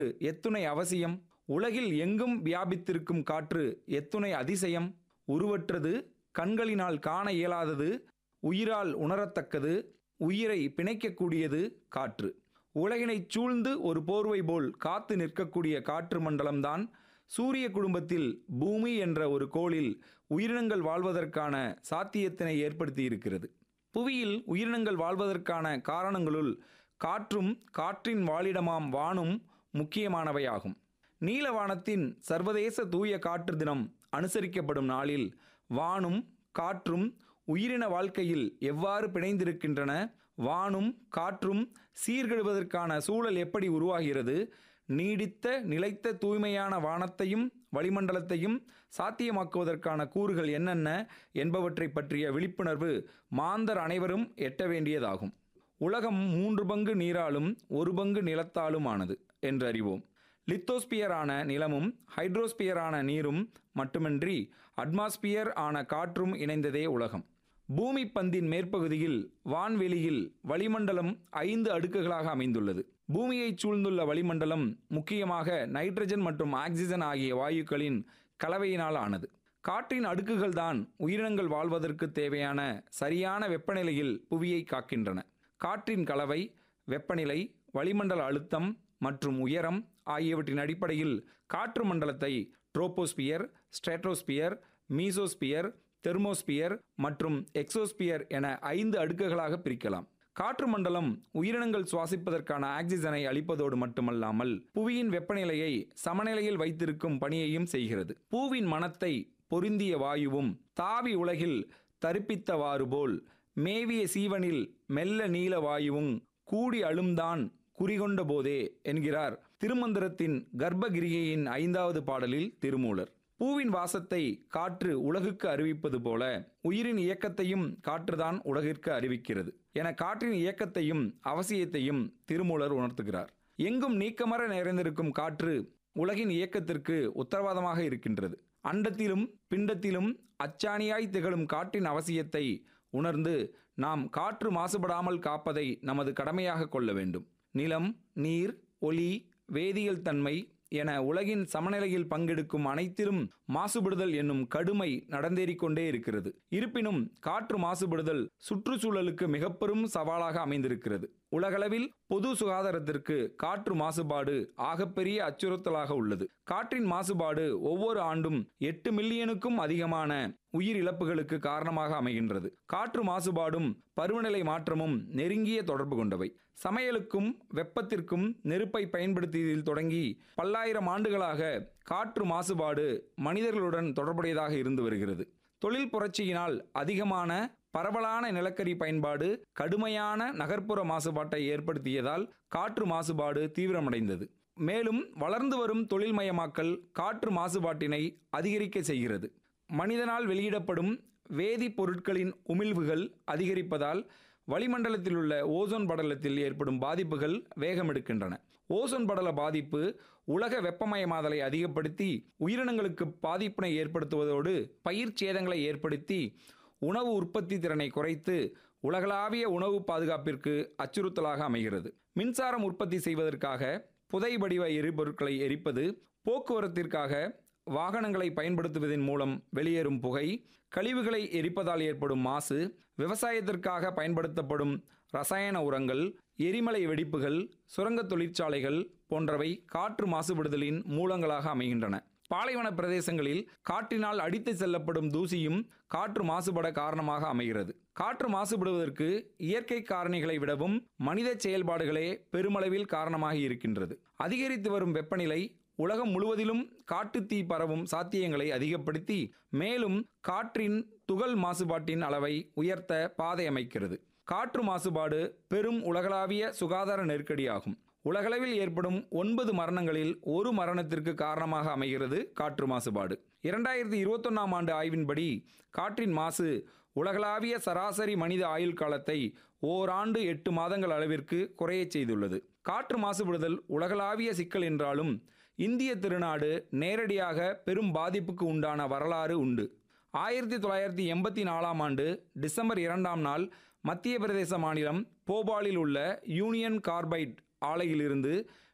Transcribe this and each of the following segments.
எத்துணை அவசியம் உலகில் எங்கும் வியாபித்திருக்கும் காற்று எத்துணை அதிசயம் உருவற்றது கண்களினால் காண இயலாதது உயிரால் உணரத்தக்கது உயிரை பிணைக்கக்கூடியது காற்று உலகினைச் சூழ்ந்து ஒரு போர்வை போல் காத்து நிற்கக்கூடிய காற்று மண்டலம்தான் சூரிய குடும்பத்தில் பூமி என்ற ஒரு கோளில் உயிரினங்கள் வாழ்வதற்கான சாத்தியத்தினை ஏற்படுத்தி இருக்கிறது புவியில் உயிரினங்கள் வாழ்வதற்கான காரணங்களுள் காற்றும் காற்றின் வாழிடமாம் வானும் முக்கியமானவையாகும் நீலவானத்தின் சர்வதேச தூய காற்று தினம் அனுசரிக்கப்படும் நாளில் வானும் காற்றும் உயிரின வாழ்க்கையில் எவ்வாறு பிணைந்திருக்கின்றன வானும் காற்றும் சீர்கெடுவதற்கான சூழல் எப்படி உருவாகிறது நீடித்த நிலைத்த தூய்மையான வானத்தையும் வளிமண்டலத்தையும் சாத்தியமாக்குவதற்கான கூறுகள் என்னென்ன என்பவற்றை பற்றிய விழிப்புணர்வு மாந்தர் அனைவரும் எட்ட வேண்டியதாகும் உலகம் மூன்று பங்கு நீராலும் ஒரு பங்கு நிலத்தாலும் ஆனது என்று அறிவோம் லித்தோஸ்பியரான நிலமும் ஹைட்ரோஸ்பியரான நீரும் மட்டுமின்றி அட்மாஸ்பியர் ஆன காற்றும் இணைந்ததே உலகம் பூமி பந்தின் மேற்பகுதியில் வான்வெளியில் வளிமண்டலம் ஐந்து அடுக்குகளாக அமைந்துள்ளது பூமியைச் சூழ்ந்துள்ள வளிமண்டலம் முக்கியமாக நைட்ரஜன் மற்றும் ஆக்சிஜன் ஆகிய வாயுக்களின் கலவையினால் ஆனது காற்றின் அடுக்குகள் தான் உயிரினங்கள் வாழ்வதற்கு தேவையான சரியான வெப்பநிலையில் புவியை காக்கின்றன காற்றின் கலவை வெப்பநிலை வளிமண்டல அழுத்தம் மற்றும் உயரம் ஆகியவற்றின் அடிப்படையில் காற்று மண்டலத்தை ட்ரோபோஸ்பியர் ஸ்ட்ராட்டோஸ்பியர் மீசோஸ்பியர் தெர்மோஸ்பியர் மற்றும் எக்ஸோஸ்பியர் என ஐந்து அடுக்குகளாக பிரிக்கலாம் காற்று மண்டலம் உயிரினங்கள் சுவாசிப்பதற்கான ஆக்சிஜனை அளிப்பதோடு மட்டுமல்லாமல் புவியின் வெப்பநிலையை சமநிலையில் வைத்திருக்கும் பணியையும் செய்கிறது பூவின் மனத்தை பொருந்திய வாயுவும் தாவி உலகில் தரிப்பித்தவாறு போல் மேவிய சீவனில் மெல்ல நீல வாயுவும் கூடி அழும்தான் குறிகொண்ட போதே என்கிறார் திருமந்திரத்தின் கர்ப்பகிரிகையின் ஐந்தாவது பாடலில் திருமூலர் பூவின் வாசத்தை காற்று உலகுக்கு அறிவிப்பது போல உயிரின் இயக்கத்தையும் காற்றுதான் உலகிற்கு அறிவிக்கிறது என காற்றின் இயக்கத்தையும் அவசியத்தையும் திருமூலர் உணர்த்துகிறார் எங்கும் நீக்கமர நிறைந்திருக்கும் காற்று உலகின் இயக்கத்திற்கு உத்தரவாதமாக இருக்கின்றது அண்டத்திலும் பிண்டத்திலும் அச்சாணியாய் திகழும் காற்றின் அவசியத்தை உணர்ந்து நாம் காற்று மாசுபடாமல் காப்பதை நமது கடமையாக கொள்ள வேண்டும் நிலம் நீர் ஒளி வேதியியல் தன்மை என உலகின் சமநிலையில் பங்கெடுக்கும் அனைத்திலும் மாசுபடுதல் என்னும் கடுமை நடந்தேறிக்கொண்டே இருக்கிறது இருப்பினும் காற்று மாசுபடுதல் சுற்றுச்சூழலுக்கு மிகப்பெரும் சவாலாக அமைந்திருக்கிறது உலகளவில் பொது சுகாதாரத்திற்கு காற்று மாசுபாடு ஆகப்பெரிய அச்சுறுத்தலாக உள்ளது காற்றின் மாசுபாடு ஒவ்வொரு ஆண்டும் எட்டு மில்லியனுக்கும் அதிகமான உயிரிழப்புகளுக்கு காரணமாக அமைகின்றது காற்று மாசுபாடும் பருவநிலை மாற்றமும் நெருங்கிய தொடர்பு கொண்டவை சமையலுக்கும் வெப்பத்திற்கும் நெருப்பை பயன்படுத்தியதில் தொடங்கி பல்லாயிரம் ஆண்டுகளாக காற்று மாசுபாடு மனிதர்களுடன் தொடர்புடையதாக இருந்து வருகிறது தொழில் புரட்சியினால் அதிகமான பரவலான நிலக்கரி பயன்பாடு கடுமையான நகர்ப்புற மாசுபாட்டை ஏற்படுத்தியதால் காற்று மாசுபாடு தீவிரமடைந்தது மேலும் வளர்ந்து வரும் தொழில்மயமாக்கல் காற்று மாசுபாட்டினை அதிகரிக்க செய்கிறது மனிதனால் வெளியிடப்படும் வேதிப்பொருட்களின் உமிழ்வுகள் அதிகரிப்பதால் வளிமண்டலத்தில் உள்ள ஓசோன் படலத்தில் ஏற்படும் பாதிப்புகள் வேகமெடுக்கின்றன ஓசோன் படல பாதிப்பு உலக வெப்பமயமாதலை அதிகப்படுத்தி உயிரினங்களுக்கு பாதிப்பினை ஏற்படுத்துவதோடு பயிர் சேதங்களை ஏற்படுத்தி உணவு உற்பத்தி திறனை குறைத்து உலகளாவிய உணவு பாதுகாப்பிற்கு அச்சுறுத்தலாக அமைகிறது மின்சாரம் உற்பத்தி செய்வதற்காக புதை வடிவ எரிபொருட்களை எரிப்பது போக்குவரத்திற்காக வாகனங்களை பயன்படுத்துவதன் மூலம் வெளியேறும் புகை கழிவுகளை எரிப்பதால் ஏற்படும் மாசு விவசாயத்திற்காக பயன்படுத்தப்படும் ரசாயன உரங்கள் எரிமலை வெடிப்புகள் சுரங்க தொழிற்சாலைகள் போன்றவை காற்று மாசுபடுதலின் மூலங்களாக அமைகின்றன பாலைவன பிரதேசங்களில் காற்றினால் அடித்து செல்லப்படும் தூசியும் காற்று மாசுபட காரணமாக அமைகிறது காற்று மாசுபடுவதற்கு இயற்கை காரணிகளை விடவும் மனித செயல்பாடுகளே பெருமளவில் காரணமாக இருக்கின்றது அதிகரித்து வரும் வெப்பநிலை உலகம் முழுவதிலும் காட்டுத்தீ பரவும் சாத்தியங்களை அதிகப்படுத்தி மேலும் காற்றின் துகள் மாசுபாட்டின் அளவை உயர்த்த பாதை அமைக்கிறது காற்று மாசுபாடு பெரும் உலகளாவிய சுகாதார நெருக்கடியாகும் உலகளவில் ஏற்படும் ஒன்பது மரணங்களில் ஒரு மரணத்திற்கு காரணமாக அமைகிறது காற்று மாசுபாடு இரண்டாயிரத்தி இருபத்தொன்னாம் ஆண்டு ஆய்வின்படி காற்றின் மாசு உலகளாவிய சராசரி மனித ஆயுள் காலத்தை ஓராண்டு எட்டு மாதங்கள் அளவிற்கு குறையச் செய்துள்ளது காற்று மாசுபடுதல் உலகளாவிய சிக்கல் என்றாலும் இந்திய திருநாடு நேரடியாக பெரும் பாதிப்புக்கு உண்டான வரலாறு உண்டு ஆயிரத்தி தொள்ளாயிரத்தி எண்பத்தி நாலாம் ஆண்டு டிசம்பர் இரண்டாம் நாள் மத்திய பிரதேச மாநிலம் போபாலில் உள்ள யூனியன் கார்பைட் ஆலையிலிருந்து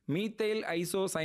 மீத்தைல் ஐசோ